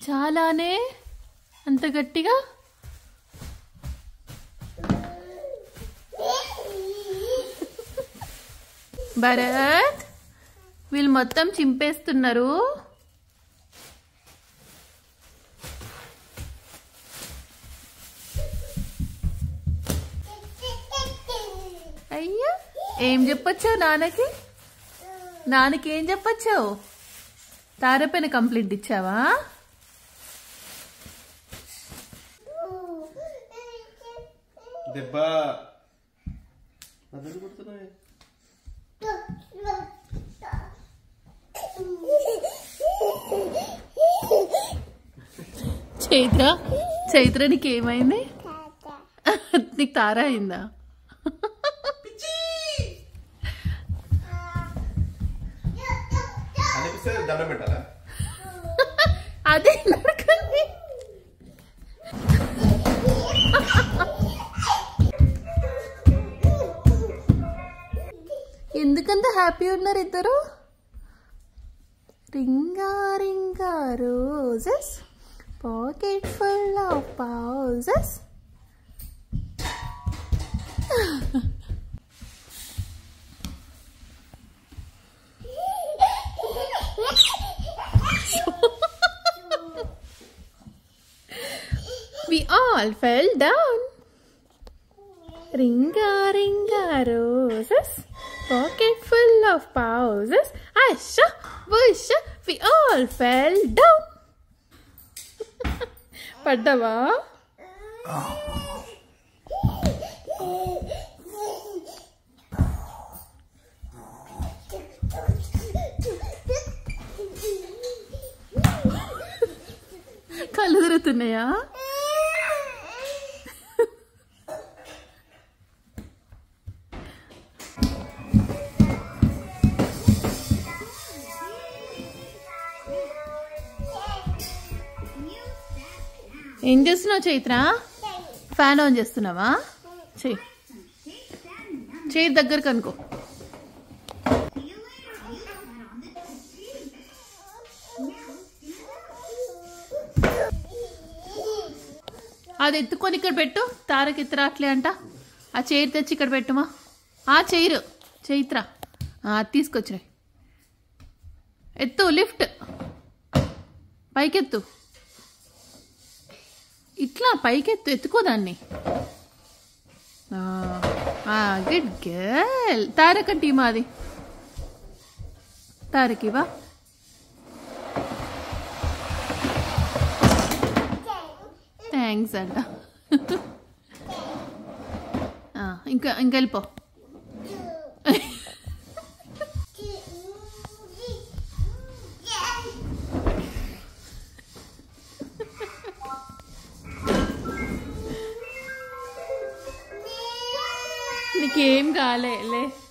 చాలానే అంత గట్టిగా భరత్ వీళ్ళు మొత్తం చింపేస్తున్నారు అయ్యా ఏం చెప్పొచ్చావు నాన్నకి నాన్నకి ఏం చెప్పొచ్చావు తారపైన కంప్లైంట్ ఇచ్చావా దెబ్బ అదలు కొడుతున్నాయి చైత్ర చైత్ర నీకు ఏమైంది నీకు తార అయిందా అనిపిస్తే దండం పెట్టాలా అదే నరకండి ఎందుకంత హ్యాపీ ఉన్నారు ఇద్దరు ring a ring a roses pocket full of posies We all fell down. Ringa ringa roses, pocket full of pauses. Asha, busha, we all fell down. పడ్డావా కళ్ళు తిరుగుతున్నాయా ఏం చేస్తున్నావు చైత్ర ఫ్యాన్ ఆన్ చేస్తున్నావా చెయ్యి చెయ్యి దగ్గరకు అనుకో అది ఎత్తుకొని ఇక్కడ పెట్టు తారకి ఎత్తురాట్లే అంట ఆ చైర్ తెచ్చి ఇక్కడ పెట్టుమా ఆ చైరు చైత్ర ఆ, అది తీసుకొచ్చినాయి ఎత్తు లిఫ్ట్ పైకెత్తు ఇట్లా పైకెత్తు ఎత్తుకోదాన్ని గుడ్ గర్ల్ తారకంటి మాది తారకివా థ్యాంక్స్ అంట ఆ, ఇంకా ఇంకా వెళ్ళిపో నీకేం కాలే లే